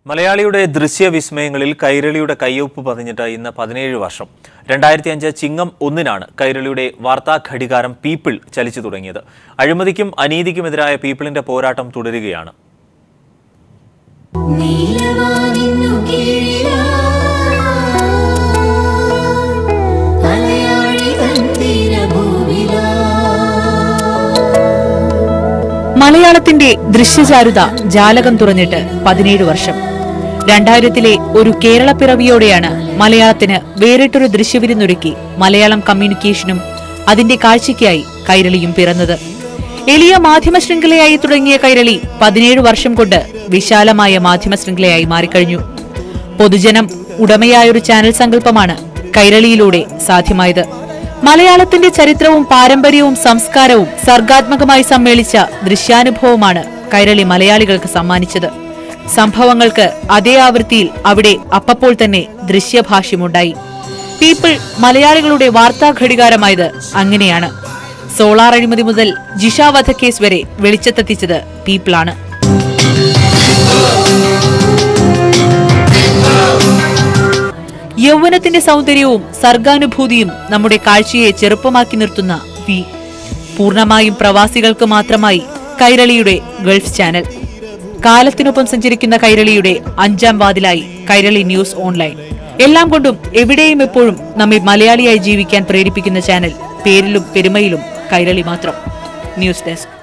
മലയാളിയുടെ ദൃശ്യവിസ്മയങ്ങളിൽ കൈരളിയുടെ കയ്യൊപ്പ് പതിഞ്ഞിട്ട് ഇന്ന് പതിനേഴ് വർഷം രണ്ടായിരത്തി അഞ്ച് ചിങ്ങം ഒന്നിനാണ് കൈരളിയുടെ വാർത്താ ഘടികാരം പീപ്പിൾ ചലിച്ചു തുടങ്ങിയത് അഴിമതിക്കും അനീതിക്കുമെതിരായ പീപ്പിളിന്റെ പോരാട്ടം തുടരുകയാണ് നീലവാനിന്നു കീഴിലാ മലയാളിതൻ തീരഭൂവിലാ മലയാളത്തിന്റെ ദൃശ്യചാരുത ജാലകം തുറന്നിട്ട് പതിനേഴ് വർഷം രണ്ടായിരത്തിലെ ഒരു കേരള പിറവിയോടെയാണ് മലയാളത്തിന് വേറിട്ടൊരു ദൃശ്യവിരുന്നൊരുക്കി മലയാളം കമ്മ്യൂണിക്കേഷനും അതിന്റെ കാഴ്ചയ്ക്കായി കൈരളിയും പിറന്നത് എളിയ മാധ്യമ ശൃംഖലയായി തുടങ്ങിയ കൈരളി പതിനേഴ് വർഷം കൊണ്ട് വിശാലമായ മാധ്യമ ശൃംഖലയായി മാറിക്കഴിഞ്ഞു പൊതുജനം ഉടമയായൊരു ചാനൽ സങ്കല്പമാണ് കൈരളിയിലൂടെ സാധ്യമായത് മലയാളത്തിന്റെ ചരിത്രവും പാരമ്പര്യവും സംസ്കാരവും സർഗാത്മകമായി സമ്മേളിച്ച ദൃശ്യാനുഭവമാണ് കൈരളി മലയാളികൾക്ക് സമ്മാനിച്ചത് സംഭവങ്ങൾക്ക് അതേ ആവൃത്തിയിൽ അവിടെ അപ്പപ്പോൾ തന്നെ ദൃശ്യഭാഷ്യമുണ്ടായി പീപ്പിൾ മലയാളികളുടെ വാർത്താ ഘടികാരമായത് അങ്ങനെയാണ് സോളാർ അഴിമതി മുതൽ ജിഷ വധക്കേസ് വരെ വെളിച്ചത്തെത്തിച്ചത് പീപ്പിളാണ് യൗവനത്തിന്റെ സൗന്ദര്യവും സർഗാനുഭൂതിയും നമ്മുടെ കാഴ്ചയെ ചെറുപ്പമാക്കി നിർത്തുന്ന വി പൂർണ്ണമായും പ്രവാസികൾക്ക് മാത്രമായി കൈരളിയുടെ ഗൾഫ് ചാനൽ കാലത്തിനൊപ്പം സഞ്ചരിക്കുന്ന കൈരളിയുടെ അഞ്ചാം വാതിലായി കൈരളി ന്യൂസ് ഓൺലൈൻ എല്ലാം കൊണ്ടും എവിടെയും എപ്പോഴും നമ്മെ മലയാളിയായി ജീവിക്കാൻ പ്രേരിപ്പിക്കുന്ന ചാനൽ പേരിലും പെരുമയിലും കൈരളി മാത്രം ന്യൂസ് ഡെസ്ക്